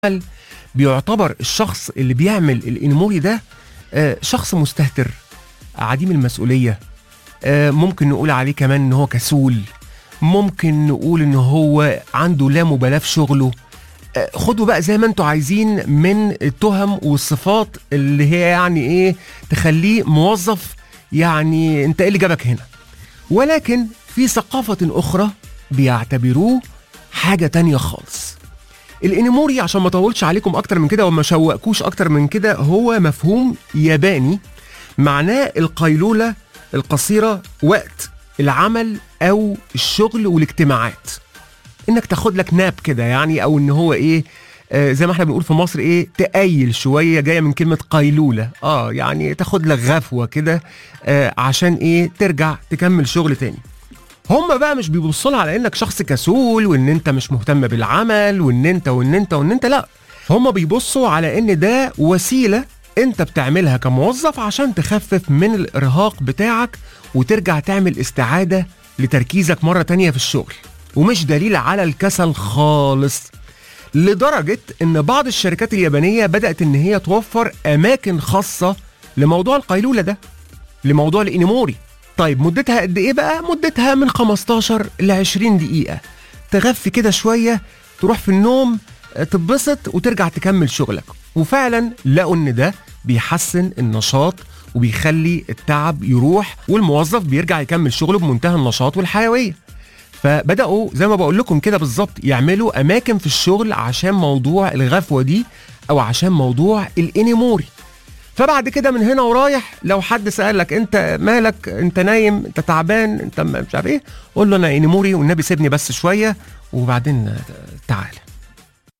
العمل بيعتبر الشخص اللي بيعمل الانموري ده آه، شخص مستهتر عديم المسؤوليه آه، ممكن نقول عليه كمان ان هو كسول ممكن نقول ان هو عنده لا مبالاه في شغله آه، خدوا بقى زي ما انتوا عايزين من التهم والصفات اللي هي يعني ايه تخليه موظف يعني انت ايه اللي جابك هنا ولكن في ثقافة أخرى بيعتبروه حاجة تانية خالص الانيموري عشان ما اطولش عليكم اكتر من كده وما شوقكوش اكتر من كده هو مفهوم ياباني معناه القيلولة القصيرة وقت العمل او الشغل والاجتماعات انك تاخد لك ناب كده يعني او ان هو ايه آه زي ما احنا بنقول في مصر ايه تقيل شويه جايه من كلمه قيلوله اه يعني تاخد لك غفوه كده آه عشان ايه ترجع تكمل شغل تاني هم بقى مش بيبصوا لها على انك شخص كسول وان انت مش مهتم بالعمل وان انت وان انت وان انت لا هم بيبصوا على ان ده وسيله انت بتعملها كموظف عشان تخفف من الارهاق بتاعك وترجع تعمل استعاده لتركيزك مره تانية في الشغل ومش دليل على الكسل خالص لدرجه ان بعض الشركات اليابانيه بدات ان هي توفر اماكن خاصه لموضوع القيلوله ده لموضوع الانيموري طيب مدتها قد ايه بقى مدتها من 15 ل 20 دقيقه تغفي كده شويه تروح في النوم آه، تتبسط وترجع تكمل شغلك وفعلا لقوا ان ده بيحسن النشاط وبيخلي التعب يروح والموظف بيرجع يكمل شغله بمنتهى النشاط والحيويه فبداوا زي ما بقول لكم كده بالظبط يعملوا اماكن في الشغل عشان موضوع الغفوه دي او عشان موضوع الانيموري فبعد كده من هنا ورايح لو حد سالك انت مالك انت نايم انت تعبان انت مش عارف ايه قول له انا انيموري والنبي سيبني بس شويه وبعدين تعال